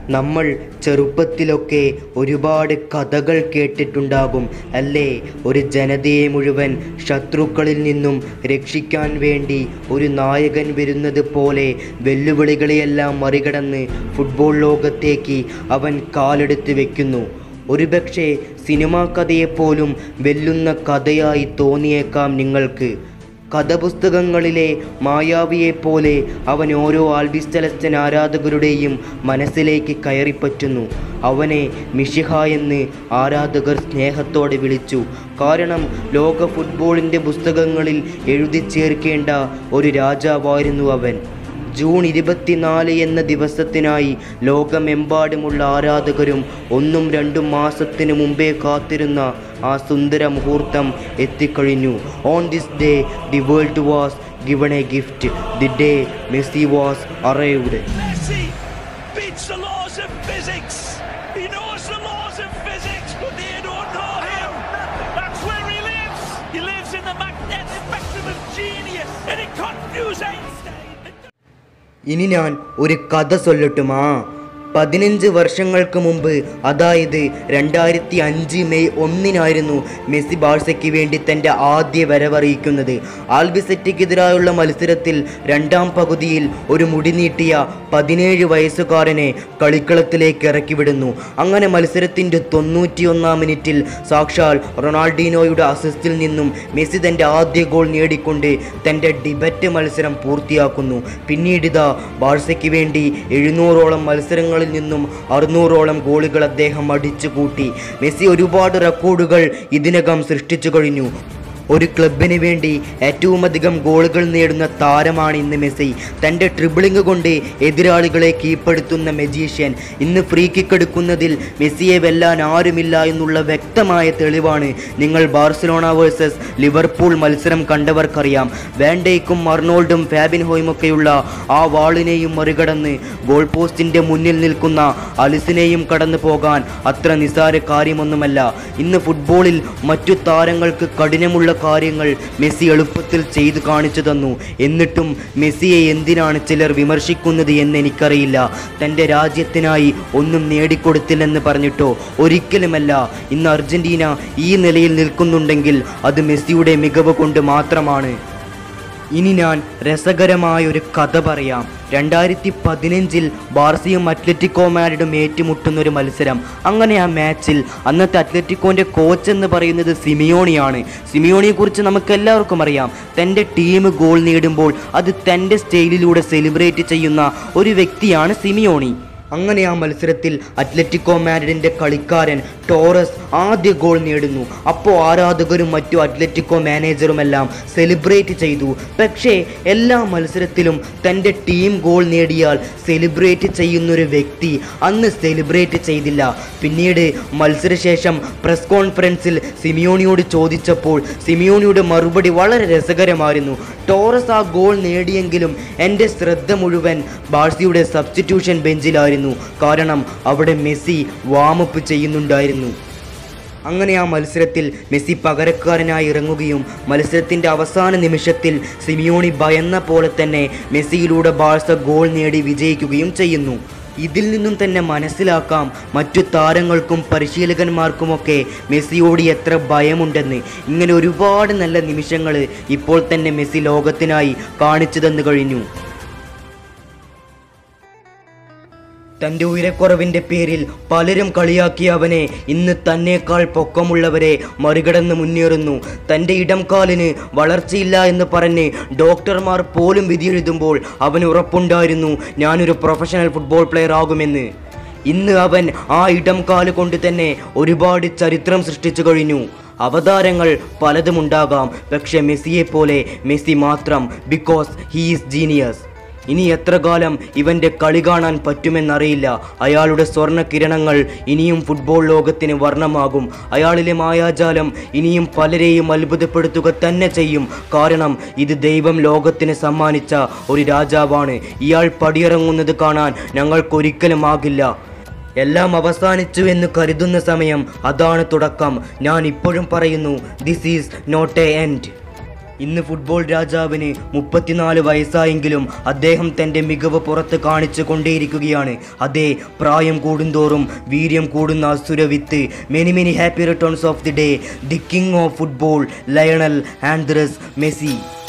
നമ്മൾ ചെറുപ്പത്തിലൊക്കെ ഒരുപാട് കഥകൾ കേട്ടിട്ടുണ്ടാകും അല്ലേ ഒരു ജനതയെ മുഴുവൻ ശത്രുക്കളിൽ നിന്നും രക്ഷിക്കാൻ വേണ്ടി ഒരു നായകൻ വരുന്നത് പോലെ വെല്ലുവിളികളെയെല്ലാം മറികടന്ന് ഫുട്ബോൾ ലോകത്തേക്ക് അവൻ കാലെടുത്ത് വെക്കുന്നു ഒരുപക്ഷെ സിനിമാ കഥയെപ്പോലും വെല്ലുന്ന കഥയായി തോന്നിയേക്കാം നിങ്ങൾക്ക് കഥപുസ്തകങ്ങളിലെ മായാവിയെപ്പോലെ അവൻ ഓരോ ആൽബിസ് സെലസ്റ്റൻ ആരാധകരുടെയും മനസ്സിലേക്ക് കയറിപ്പറ്റുന്നു അവനെ മിഷിഹ എന്ന് ആരാധകർ സ്നേഹത്തോടെ വിളിച്ചു കാരണം ലോക ഫുട്ബോളിൻ്റെ പുസ്തകങ്ങളിൽ എഴുതി ചേർക്കേണ്ട ഒരു രാജാവായിരുന്നു അവൻ ജൂൺ ഇരുപത്തിനാല് എന്ന ദിവസത്തിനായി ലോകമെമ്പാടുമുള്ള ആരാധകരും ഒന്നും രണ്ടും മാസത്തിനു മുമ്പേ കാത്തിരുന്ന ആ സുന്ദര മുഹൂർത്തം എത്തിക്കഴിഞ്ഞു on this day the world was given a gift the day Messi was arrived Messi beats the laws of physics. He knows the laws of physics, but they don't know him. That's where he lives. He lives in the magnetic spectrum of genius, and it confused Einstein. ഇനി ഞാൻ ഒരു കഥ ചൊല്ലട്ടുമാ പതിനഞ്ച് വർഷങ്ങൾക്ക് മുമ്പ് അതായത് രണ്ടായിരത്തി അഞ്ച് മെയ് ഒന്നിനായിരുന്നു മെസ്സി ബാഴ്സയ്ക്ക് വേണ്ടി തൻ്റെ ആദ്യ വരവറിയിക്കുന്നത് ആൽബിസെറ്റിക്കെതിരായുള്ള മത്സരത്തിൽ രണ്ടാം പകുതിയിൽ ഒരു മുടി നീട്ടിയ പതിനേഴ് വയസ്സുകാരനെ കളിക്കളത്തിലേക്ക് ഇറക്കിവിടുന്നു അങ്ങനെ മത്സരത്തിൻ്റെ തൊണ്ണൂറ്റിയൊന്നാം മിനിറ്റിൽ സാക്ഷാൽ റൊണാൾഡീനോയുടെ അസിസ്റ്റിൽ നിന്നും മെസ്സി തൻ്റെ ആദ്യ ഗോൾ നേടിക്കൊണ്ട് തൻ്റെ ഡിബറ്റ് മത്സരം പൂർത്തിയാക്കുന്നു പിന്നീടിതാ ബാഴ്സയ്ക്ക് വേണ്ടി എഴുന്നൂറോളം മത്സരങ്ങളിൽ നിന്നും അറുന്നൂറോളം ഗോളുകൾ അദ്ദേഹം അടിച്ചു കൂട്ടി മെസ്സി ഒരുപാട് റെക്കോർഡുകൾ ഇതിനകം സൃഷ്ടിച്ചു കഴിഞ്ഞു ഒരു ക്ലബിന് വേണ്ടി ഏറ്റവും അധികം ഗോളുകൾ നേടുന്ന താരമാണ് ഇന്ന് മെസ്സി തൻ്റെ ട്രിബിളിംഗ് കൊണ്ട് എതിരാളികളെ കീഴ്പ്പെടുത്തുന്ന മെജീഷ്യൻ ഇന്ന് ഫ്രീ കിക്ക് എടുക്കുന്നതിൽ മെസ്സിയെ വെല്ലാൻ ആരുമില്ല എന്നുള്ള വ്യക്തമായ തെളിവാണ് നിങ്ങൾ ബാർസലോണ വേഴ്സസ് ലിവർപൂൾ മത്സരം കണ്ടവർക്കറിയാം വാൻഡേക്കും അർണോൾഡും ഫാബിൻഹോയുമൊക്കെയുള്ള ആ വാളിനെയും മറികടന്ന് ഗോൾ പോസ്റ്റിൻ്റെ മുന്നിൽ നിൽക്കുന്ന അലിസിനെയും കടന്നു പോകാൻ അത്ര നിസാര കാര്യമൊന്നുമല്ല ഇന്ന് ഫുട്ബോളിൽ മറ്റു താരങ്ങൾക്ക് കഠിനമുള്ള കാര്യങ്ങൾ മെസ്സി എളുപ്പത്തിൽ ചെയ്തു കാണിച്ചു തന്നു എന്നിട്ടും മെസ്സിയെ എന്തിനാണ് ചിലർ വിമർശിക്കുന്നത് എന്ന് എനിക്കറിയില്ല തൻ്റെ രാജ്യത്തിനായി ഒന്നും നേടിക്കൊടുത്തില്ലെന്ന് പറഞ്ഞിട്ടോ ഒരിക്കലുമല്ല ഇന്ന് അർജന്റീന ഈ നിലയിൽ നിൽക്കുന്നുണ്ടെങ്കിൽ അത് മെസ്സിയുടെ മികവ് കൊണ്ട് മാത്രമാണ് ഇനി ഞാൻ രസകരമായ ഒരു കഥ പറയാം രണ്ടായിരത്തി പതിനഞ്ചിൽ ബാർസയും അത്ലറ്റിക്കോ മാരിഡും ഏറ്റുമുട്ടുന്ന ഒരു മത്സരം അങ്ങനെ ആ മാച്ചിൽ അന്നത്തെ അത്ലറ്റിക്കോൻ്റെ കോച്ച് എന്ന് പറയുന്നത് സിമിയോണിയാണ് സിമിയോണിയെക്കുറിച്ച് നമുക്ക് എല്ലാവർക്കും അറിയാം തൻ്റെ ടീം ഗോൾ നേടുമ്പോൾ അത് തൻ്റെ സ്റ്റൈലിലൂടെ സെലിബ്രേറ്റ് ചെയ്യുന്ന ഒരു വ്യക്തിയാണ് സിമിയോണി അങ്ങനെ ആ മത്സരത്തിൽ അത്ലറ്റിക്കോ മാഡ്രിഡിൻ്റെ കളിക്കാരൻ ടോറസ് ആദ്യ ഗോൾ നേടുന്നു അപ്പോൾ ആരാധകരും മറ്റു അത്ലറ്റിക്കോ മാനേജറുമെല്ലാം സെലിബ്രേറ്റ് ചെയ്തു പക്ഷേ എല്ലാ മത്സരത്തിലും തൻ്റെ ടീം ഗോൾ നേടിയാൽ സെലിബ്രേറ്റ് ചെയ്യുന്നൊരു വ്യക്തി അന്ന് സെലിബ്രേറ്റ് ചെയ്തില്ല പിന്നീട് മത്സരശേഷം പ്രസ് കോൺഫറൻസിൽ സിമിയോണിയോട് ചോദിച്ചപ്പോൾ സിമിയോണിയുടെ മറുപടി വളരെ രസകരമായിരുന്നു ടോറസ് ആ ഗോൾ നേടിയെങ്കിലും എൻ്റെ ശ്രദ്ധ മുഴുവൻ ബാഴ്സിയുടെ സബ്സ്റ്റിറ്റ്യൂഷൻ ബെഞ്ചിലായിരുന്നു കാരണം അവിടെ മെസ്സി വാമപ്പ് ചെയ്യുന്നുണ്ടായിരുന്നു അങ്ങനെ ആ മത്സരത്തിൽ മെസ്സി പകരക്കാരനായി ഇറങ്ങുകയും മത്സരത്തിൻ്റെ അവസാന നിമിഷത്തിൽ സിമിയോണി ഭയന്ന പോലെ തന്നെ മെസ്സിയിലൂടെ ബാഴ്സ ഗോൾ നേടി വിജയിക്കുകയും ചെയ്യുന്നു ഇതിൽ നിന്നും തന്നെ മനസ്സിലാക്കാം മറ്റു താരങ്ങൾക്കും പരിശീലകന്മാർക്കുമൊക്കെ മെസ്സിയോട് എത്ര ഭയമുണ്ടെന്ന് ഇങ്ങനെ ഒരുപാട് നല്ല നിമിഷങ്ങൾ ഇപ്പോൾ തന്നെ മെസ്സി ലോകത്തിനായി കാണിച്ചു തന്നു കഴിഞ്ഞു തൻ്റെ ഉയരക്കുറവിൻ്റെ പേരിൽ പലരും കളിയാക്കിയ അവനെ ഇന്ന് തന്നേക്കാൾ പൊക്കമുള്ളവരെ മറികടന്ന് മുന്നേറുന്നു തൻ്റെ ഇടംകാലിന് വളർച്ചയില്ല എന്ന് പറഞ്ഞ് ഡോക്ടർമാർ പോലും വിധിയെഴുതുമ്പോൾ അവന് ഉറപ്പുണ്ടായിരുന്നു ഞാനൊരു പ്രൊഫഷണൽ ഫുട്ബോൾ പ്ലെയർ ആകുമെന്ന് ഇന്ന് അവൻ ആ ഇടംകാല് കൊണ്ട് തന്നെ ഒരുപാട് ചരിത്രം സൃഷ്ടിച്ചു കഴിഞ്ഞു അവതാരങ്ങൾ പലതുമുണ്ടാകാം പക്ഷെ മെസ്സിയെ പോലെ മെസ്സി മാത്രം ബിക്കോസ് ഹീ ഈസ് ജീനിയസ് ഇനി എത്ര കാലം ഇവൻ്റെ കളി കാണാൻ പറ്റുമെന്നറിയില്ല അയാളുടെ സ്വർണ്ണ കിരണങ്ങൾ ഇനിയും ഫുട്ബോൾ ലോകത്തിന് വർണ്ണമാകും അയാളിലെ മായാജാലം ഇനിയും പലരെയും അത്ഭുതപ്പെടുത്തുക തന്നെ ചെയ്യും കാരണം ഇത് ദൈവം ലോകത്തിന് സമ്മാനിച്ച ഒരു രാജാവാണ് ഇയാൾ പടിയിറങ്ങുന്നത് കാണാൻ ഞങ്ങൾക്കൊരിക്കലും ആകില്ല എല്ലാം അവസാനിച്ചു എന്ന് കരുതുന്ന സമയം അതാണ് തുടക്കം ഞാൻ ഇപ്പോഴും പറയുന്നു this is not a end ഇന്ന് ഫുട്ബോൾ രാജാവിന് മുപ്പത്തിനാല് വയസ്സായെങ്കിലും അദ്ദേഹം തൻ്റെ മികവ് പുറത്ത് കാണിച്ചു കൊണ്ടേയിരിക്കുകയാണ് അതേ പ്രായം കൂടുന്തോറും വീര്യം കൂടുന്ന അസുരവിത്ത് many many happy returns of the day the king of football Lionel Andres Messi